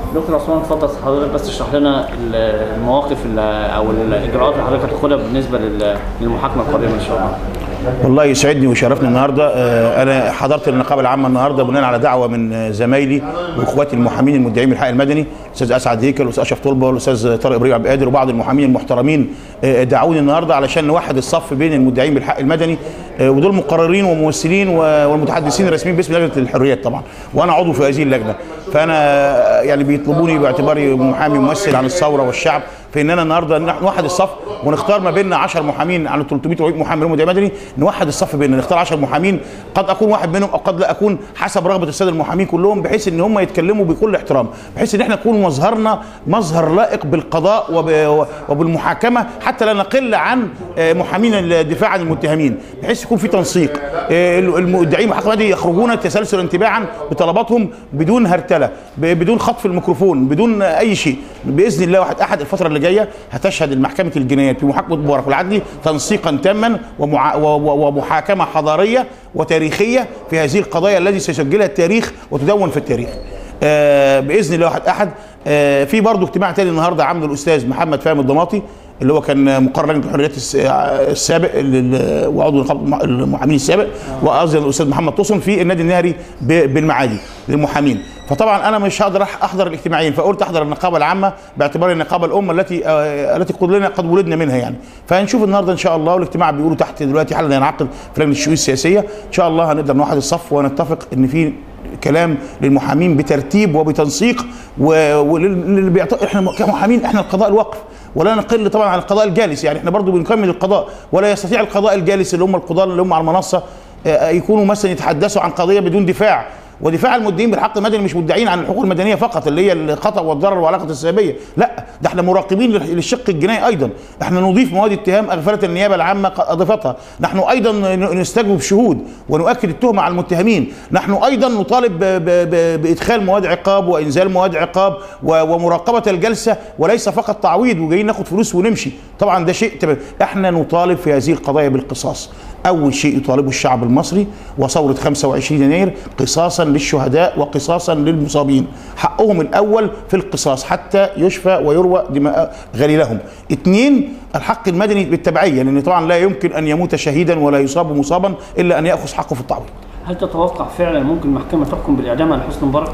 دكتور عثمان اتفضل حضرتك بس تشرح لنا ال- المواقف ال- او الاجراءات اللي حضرتك هتاخدها بالنسبه لل- للمحاكمه القادمه ان شاء الله. والله يسعدني ويشرفني النهارده آه، انا حضرت النقابه العامه النهارده بناء على دعوه من آه، زمايلي واخواتي المحامين المدعين بالحق المدني الاستاذ اسعد هيكل والاستاذ اشرف طلبه والاستاذ طارق ابراهيم عبد القادر وبعض المحامين المحترمين آه، دعوني النهارده علشان نوحد الصف بين المدعين بالحق المدني آه، ودول مقررين وممثلين و- والمتحدثين الرسميين باسم لجنه الحريات طبعا وانا عضو في هذه اللجنه فانا آه، يعني بيطلبوني باعتباري محامي ممثل عن الثوره والشعب في ان انا النهارده نح- نوحد الصف ونختار ما بيننا 10 محامين على 300 400 محامي مدعي مدني نوحد الصف بيننا نختار 10 محامين قد اكون واحد منهم او قد لا اكون حسب رغبه الساده المحامين كلهم بحيث ان هم يتكلموا بكل احترام بحيث ان احنا نكون مظهرنا مظهر لائق بالقضاء وب- وبالمحاكمه حتى لا نقل عن آه، محامين الدفاع عن المتهمين بحيث يكون في تنسيق آه، المدعين بحق مدني يخرجون تسلسلا تباعا بطلباتهم بدون هرتله ب- بدون خطف الميكروفون بدون اي شيء باذن الله واحد احد الفتره اللي جايه هتشهد المحكمه الجنايات بمحاكمه مبارك والعدلي تنسيقا تاما ومع و- و- ومحاكمه حضاريه وتاريخيه في هذه القضايا التي سيسجلها التاريخ وتدون في التاريخ آه باذن الله واحد احد آه في برضه اجتماع تاني النهارده عامله الاستاذ محمد فهمي الضماطي اللي هو كان مقرر لجنه الحريات الس- السابق ال- وعضو نقابه المحامين السابق وقصدي الاستاذ محمد توصن في النادي النهري ب- بالمعادي للمحامين فطبعا انا مش هقدر أح- احضر الاجتماعين فقلت احضر النقابه العامه باعتبار النقابه الام التي آه، التي قد لنا قد ولدنا منها يعني فهنشوف النهارده ان شاء الله والاجتماع بيقولوا تحت دلوقتي حالا ينعقد في لجنه الشؤون السياسيه ان شاء الله هنقدر نوحد الصف ونتفق ان في كلام للمحامين بترتيب وبتنسيق و- واللي بيعط... احنا كمحامين احنا القضاء الوقف ولا نقل طبعا عن القضاء الجالس يعني احنا برضو بنكمل القضاء ولا يستطيع القضاء الجالس اللي هم القضاة اللي هم على المنصه آه، يكونوا مثلا يتحدثوا عن قضيه بدون دفاع ودفاع المدعين بالحق المدني مش مدعين عن الحقوق المدنيه فقط اللي هي الخطا والضرر وعلاقه السببيه لا ده احنا مراقبين لل- للشق الجنائي ايضا احنا نضيف مواد اتهام اغفلت النيابه العامه ق- اضافتها نحن ايضا ن- نستجوب شهود ونؤكد التهمه على المتهمين نحن ايضا نطالب ب- ب- ب- بادخال مواد عقاب وانزال مواد عقاب و- ومراقبه الجلسه وليس فقط تعويض وجايين ناخد فلوس ونمشي طبعا ده شيء تمام احنا نطالب في هذه القضايا بالقصاص اول شيء يطالبه الشعب المصري وثوره 25 يناير قصاصا للشهداء وقصاصا للمصابين حقهم الاول في القصاص حتى يشفى ويروى دماء غليلهم اثنين الحق المدني بالتبعيه لان طبعا لا يمكن ان يموت شهيدا ولا يصاب مصابا الا ان ياخذ حقه في التعويض هل تتوقع فعلا ممكن المحكمه تحكم بالاعدام على حسني مبارك؟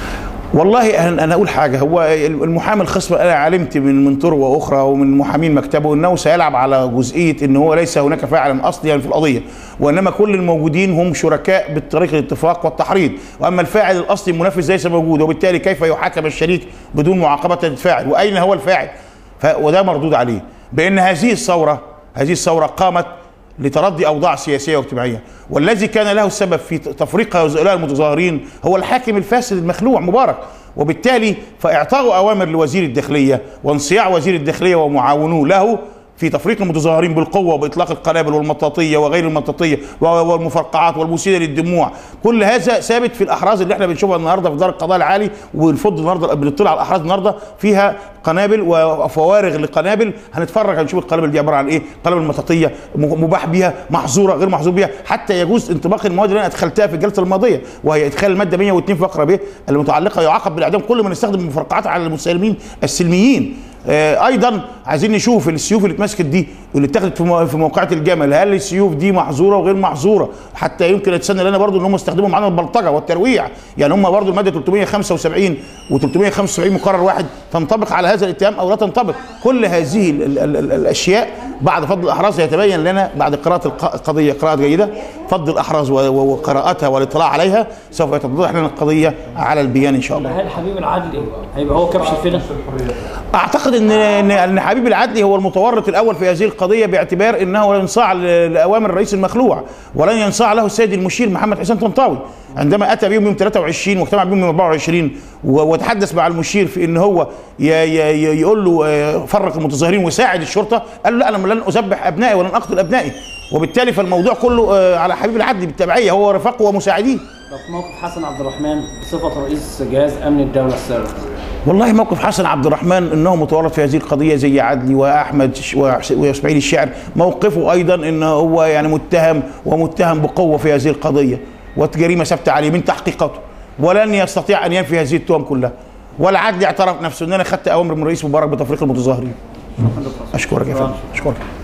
والله انا أنا اقول حاجه هو المحامي الخصم انا علمت من من طرق اخرى ومن محامين مكتبه انه سيلعب على جزئيه ان هو ليس هناك فاعلا اصليا في القضيه وانما كل الموجودين هم شركاء بالطريق الاتفاق والتحريض واما الفاعل الاصلي المنفذ ليس موجود وبالتالي كيف يحاكم الشريك بدون معاقبه الفاعل واين هو الفاعل ف... وده مردود عليه بان هذه الثوره هذه الثوره قامت لتردي اوضاع سياسيه واجتماعيه والذي كان له السبب في تفريق هؤلاء المتظاهرين هو الحاكم الفاسد المخلوع مبارك وبالتالي فاعطاء اوامر لوزير الداخليه وانصياع وزير الداخليه ومعاونوه له في تفريق المتظاهرين بالقوه وباطلاق القنابل والمطاطيه وغير المطاطيه والمفرقعات والمثيره للدموع كل هذا ثابت في الاحراز اللي احنا بنشوفها النهارده في دار القضاء العالي وبنفض النهارده بنطلع على الاحراز النهارده فيها قنابل وفوارغ لقنابل هنتفرج هنشوف القنابل دي عباره عن ايه قنابل مطاطيه مباح بيها محظوره غير محظور بيها حتى يجوز انطباق المواد اللي انا ادخلتها في الجلسه الماضيه وهي ادخال الماده 102 فقره ب المتعلقه يعاقب بالاعدام كل من يستخدم المفرقعات على المسالمين السلميين آه ايضا عايزين نشوف السيوف اللي اتمسكت دي واللي اتخذت في مو- في موقعة الجمل هل السيوف دي محظوره وغير محظوره حتى يمكن يتسنى لنا برضو ان هم استخدموا معانا البلطجه والترويع يعني هم برضو الماده 375 و375 مقرر واحد تنطبق على هذا الاتهام او لا تنطبق كل هذه ال ال ال ال الاشياء بعد فضل الاحراز يتبين لنا بعد قراءه الق- القضيه قراءه جيده فضل الاحراز و- و- وقراءتها والاطلاع عليها سوف يتضح لنا القضيه على البيان ان شاء الله هل حبيب العدلي هيبقى هو كبش الفدا؟ اعتقد ان ان ان حبيب العدلي هو المتورط الاول في هذه القضيه باعتبار انه ينصاع ل- لاوامر الرئيس المخلوع ولن ينصاع له السيد المشير محمد حسين طنطاوي عندما اتى بهم يوم 23 واجتمع بهم يوم 24 و- وتحدث مع المشير في ان هو ي- ي- ي- يقول له آه، فرق المتظاهرين وساعد الشرطه قال له لا انا لن اذبح ابنائي ولن اقتل ابنائي وبالتالي فالموضوع كله آه، على حبيب العدلي بالتبعيه هو ورفاقه ومساعديه طب موقف حسن عبد الرحمن بصفه رئيس جهاز امن الدوله السابق والله موقف حسن عبد الرحمن انه متورط في هذه القضيه زي عدلي واحمد ش- وحس- واسماعيل الشاعر موقفه ايضا انه هو يعني متهم ومتهم بقوه في هذه القضيه والجريمه ثابته عليه من تحقيقاته ولن يستطيع ان ينفي هذه التهم كلها ولا عدلي اعترف نفسه ان انا خدت اوامر من رئيس مبارك بتفريق المتظاهرين اشكرك يا فندم اشكرك